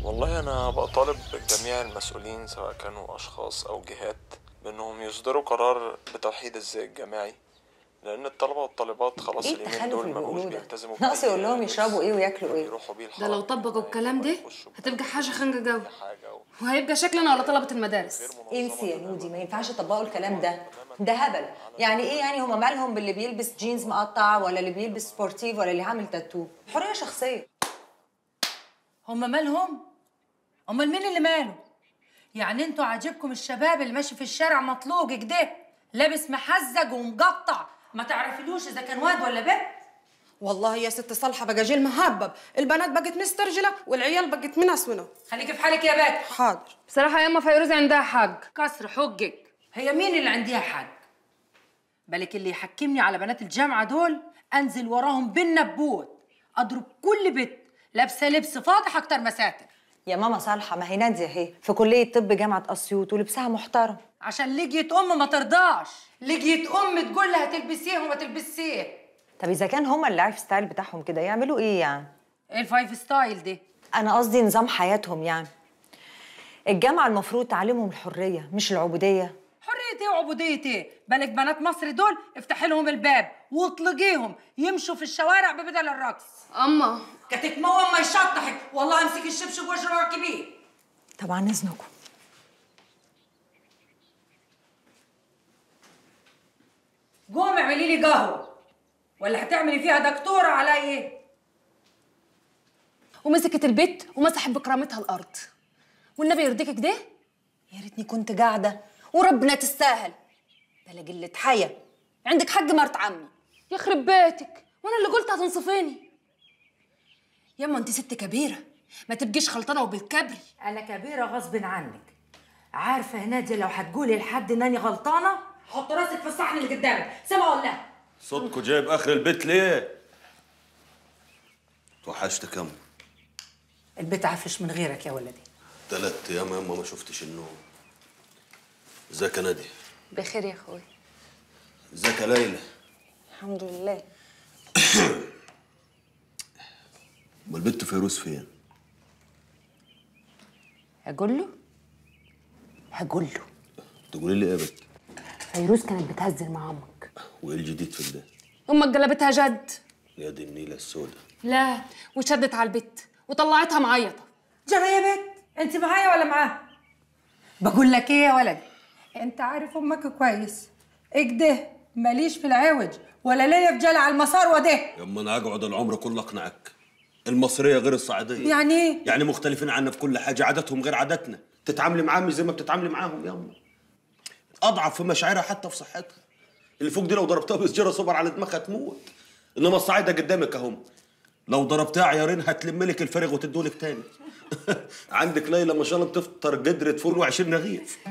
والله أنا بطالب جميع المسؤولين سواء كانوا أشخاص أو جهات بأنهم يصدروا قرار بتوحيد الزي الجماعي لأن الطلبة والطالبات خلاص ايه اليومين التخلف دول اللي ما بقوش بيقولوه ده بيلتزموا ناقص بأي يقول لهم يشربوا ايه وياكلوا ايه يروحوا بيه ده الحرم لو طبقوا الكلام ده يخشوا هتبقى حاجه خانقه جو حاجة و- وهيبقى شكلنا ولا طلبه المدارس انسي يا نودي ما ينفعش يطبقوا الكلام ده ده هبل يعني ايه يعني هما مالهم باللي بيلبس جينز مقطع ولا اللي بيلبس سبورتيف ولا اللي عامل تاتو حريه شخصيه هم مالهم؟ امال مين اللي ماله؟ يعني انتوا عاجبكم الشباب اللي ماشي في الشارع مطلوق كده لابس محزج ومقطع ما تعرفلوش اذا كان واد ولا بنت والله يا ست صالحه بقى جيل مهبب البنات بقت مسترجله والعيال بقت منسونه خليكي في حالك يا بات حاضر بصراحه يا اما فيروز عندها حق كسر حجك هي مين اللي عندها حق بالك اللي يحكمني على بنات الجامعه دول انزل وراهم بالنبوت اضرب كل بنت لابسه لبس فاضح اكتر مساتر يا ماما صالحه ما هي ناديه اهي في كليه طب جامعه اسيوط ولبسها محترم عشان لقيت ام ما ترضاش لقيت ام تقول لها تلبسيه وما تلبسيه طب اذا كان هما اللايف ستايل بتاعهم كده يعملوا ايه يعني ايه الفايف ستايل دي انا قصدي نظام حياتهم يعني الجامعه المفروض تعلمهم الحريه مش العبوديه حرية ايه وعبودية ايه؟ بالك بنات مصر دول افتحي لهم الباب واطلقيهم يمشوا في الشوارع ببدل الرقص اما كتك موم ما يشطحك والله امسك الشبشب واجري كبير طبعا اذنكم قومي اعملي لي قهوة ولا هتعملي فيها دكتورة على ايه؟ ومسكت البت ومسحت بكرامتها الارض والنبي يرضيك كده يا ريتني كنت قاعده وربنا تستاهل بلا قلة حياة عندك حق مرت عمي يخرب بيتك وانا اللي قلت هتنصفيني ياما انت ست كبيرة ما تبقيش خلطانة وبتكبري انا كبيرة غصب عنك عارفة يا نادية لو هتقولي لحد انني غلطانة حط راسك في الصحن اللي قدامك سامعة ولا لا؟ صوتكوا جايب اخر البيت ليه؟ توحشت كم؟ البيت عفش من غيرك يا ولدي تلات ايام ياما ما شفتش النوم ازيك يا نادي؟ بخير يا اخوي ازيك يا ليلى؟ الحمد لله امال البت فيروز فين؟ اقول له هقول له تقولي لي ايه يا بت؟ فيروز كانت بتهزر مع امك وايه الجديد في ده؟ امك قلبتها جد يا دي النيله السوداء لا وشدت على البت وطلعتها معيطه جرى يا بت انت معايا ولا معاه بقول لك ايه يا ولد انت عارف امك كويس اكده ماليش في العوج ولا ليا في جلع المسار وده يما انا اقعد العمر كله اقنعك المصريه غير الصعيديه يعني ايه يعني مختلفين عنا في كل حاجه عاداتهم غير عاداتنا تتعاملي معاهم مش زي ما بتتعاملي معاهم يما اضعف في مشاعرها حتى في صحتها اللي فوق دي لو ضربتها بسجاره صبر على دماغها تموت انما الصعايده قدامك اهم لو ضربتها عيارين هتلم لك الفارغ وتدولك تاني عندك ليلى ما شاء الله بتفطر قدرة فول و20 رغيف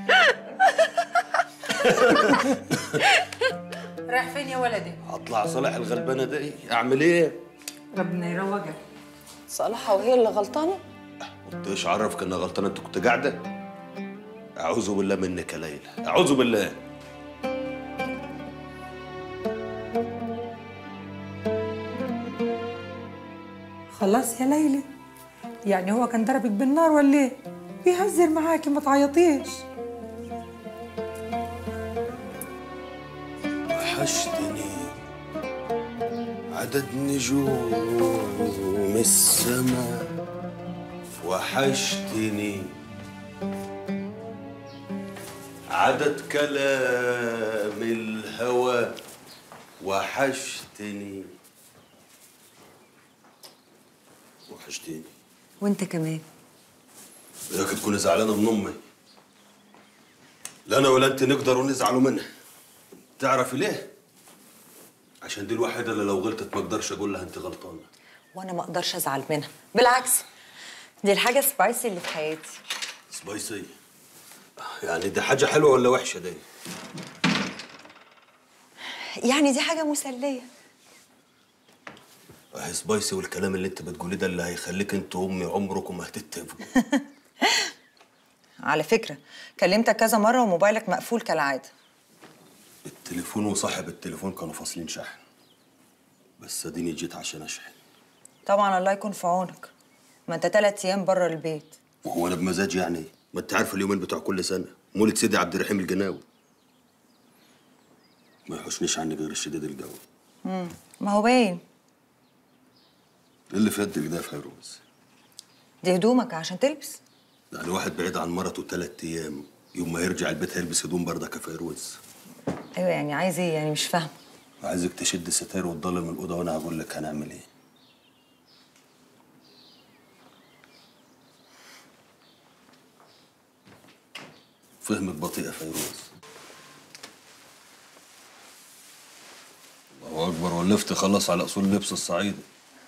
رايح فين يا ولدي اطلع صالح الغلبانه دي اعمل ايه؟ ربنا يروجك صالحه وهي اللي غلطانه انت ايش عرفك انها غلطانه انت كنت قاعده؟ اعوذ بالله منك يا ليلى اعوذ بالله خلاص يا ليلى يعني هو كان ضربك بالنار ولا ايه بيهزر معاكي ما تعيطيش وحشتني عدد نجوم السماء وحشتني عدد كلام الهوى وحشتني وحشتني وانت كمان بدك تكوني زعلانه من امي لا انا ولا انت نقدروا نزعلوا منها تعرفي ليه عشان دي الوحيده اللي لو غلطت ما اقدرش اقول لها انت غلطانه وانا ما اقدرش ازعل منها بالعكس دي الحاجه سبايسي اللي في حياتي سبايسي يعني دي حاجه حلوه ولا وحشه دي يعني دي حاجه مسليه اه سبايسي والكلام اللي انت بتقوليه ده اللي هيخليك انت وامي عمركم ما هتتفقوا على فكره كلمتك كذا مره وموبايلك مقفول كالعاده التليفون وصاحب التليفون كانوا فاصلين شحن بس اديني جيت عشان اشحن طبعا الله يكون في عونك ما انت تلات ايام بره البيت وهو انا بمزاج يعني ما انت عارف اليومين بتوع كل سنه مولد سيدي عبد الرحيم الجناوي ما يحوشنيش عني غير الشديد الجوي ما هو باين إيه اللي في يدك ده يا فيروز دي هدومك عشان تلبس يعني واحد بعيد عن مرته ثلاث ايام يوم ما يرجع البيت هيلبس هدوم بردك يا فيروز ايوه يعني عايز ايه يعني مش فاهمه عايزك تشد الستاير وتضلم الاوضه وانا هقول لك هنعمل ايه فهمك بطيء يا فيروز الله اكبر ولفت خلص على اصول لبس الصعيدي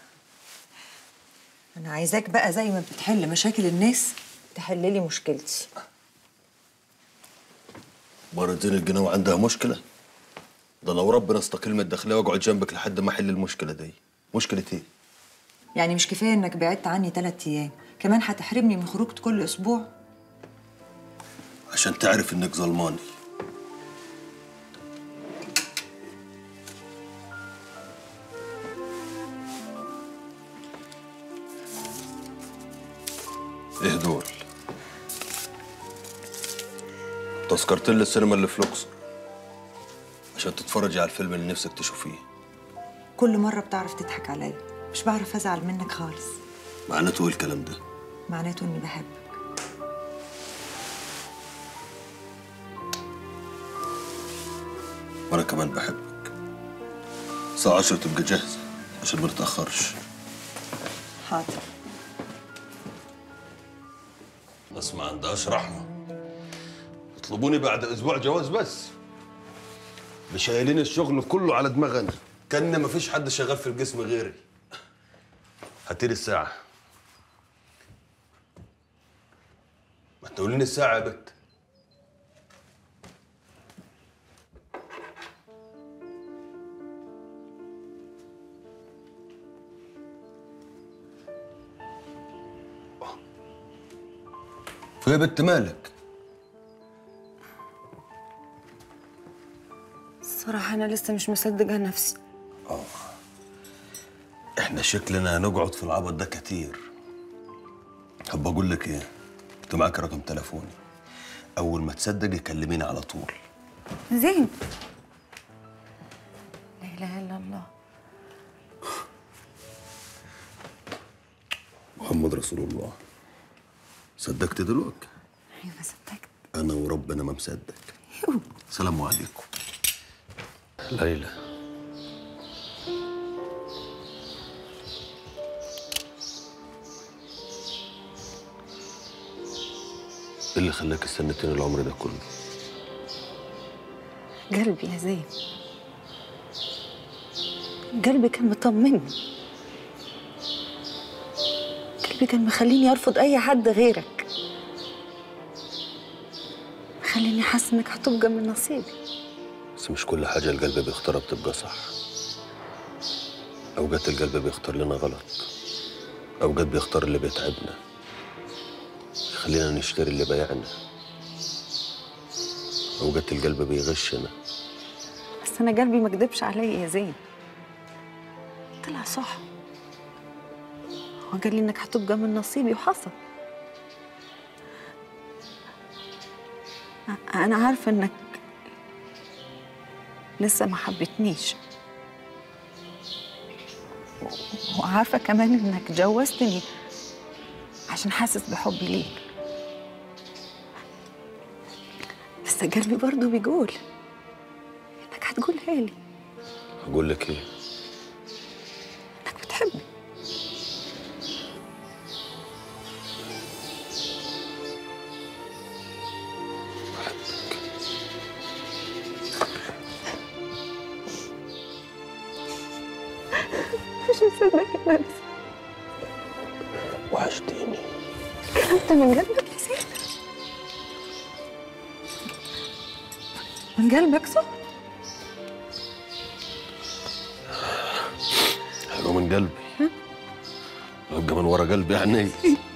انا عايزاك بقى زي ما بتحل مشاكل الناس تحل لي مشكلتي مرتين الجناوي عندها مشكله ده لو ربنا استقل من الداخليه واقعد جنبك لحد ما احل المشكله دي مشكله ايه يعني مش كفايه انك بعدت عني ثلاث ايام كمان هتحرمني من خروجة كل اسبوع عشان تعرف انك ظلماني ايه دول تذكرتين للسينما اللي في لوكسور عشان تتفرجي على الفيلم اللي نفسك تشوفيه كل مره بتعرف تضحك عليا مش بعرف ازعل منك خالص معناته ايه الكلام ده معناته اني بحبك وانا كمان بحبك الساعة 10 تبقى جاهزة عشان ما نتأخرش حاضر بس ما عندهاش رحمة يطلبوني بعد أسبوع جواز بس مشايلين الشغل كله على دماغنا كان ما فيش حد شغال في القسم غيري هاتيلي الساعة ما تقولين الساعة يا بت في يا بت مالك الصراحة أنا لسه مش مصدقة نفسي احنا شكلنا هنقعد في العبط ده كتير طب بقول لك ايه انت معاك رقم تليفوني اول ما تصدقي كلميني على طول زين لا إله إلا الله محمد رسول الله صدقت دلوقتي أيوة صدقت انا وربنا ما مصدق سلام عليكم ليلى ايه اللي خلاك استنتين العمر ده كله قلبي يا زين قلبي كان مطمني قلبي كان مخليني ارفض اي حد غيرك مخليني حاسه انك هتبقى من نصيبي بس مش كل حاجة القلب بيختارها بتبقى صح أوقات القلب بيختار لنا غلط أوقات بيختار اللي بيتعبنا يخلينا نشتري اللي بايعنا أوقات القلب بيغشنا بس انا قلبي ما كدبش عليا يا زين طلع صح هو قال لي انك هتبقى من نصيبي وحصل أ- انا عارفه انك لسه ما حبيتنيش و- وعارفه كمان انك جوزتني عشان حاسس بحبي ليك بس قلبي برضه بيقول انك هتقولها لي أقول لك إيه انك بتحبني مش مصدقة نفسي وحشتيني انت من قلبك يا سيد من قلبك صح حلو من قلبي يبقى من ورا قلبي يعني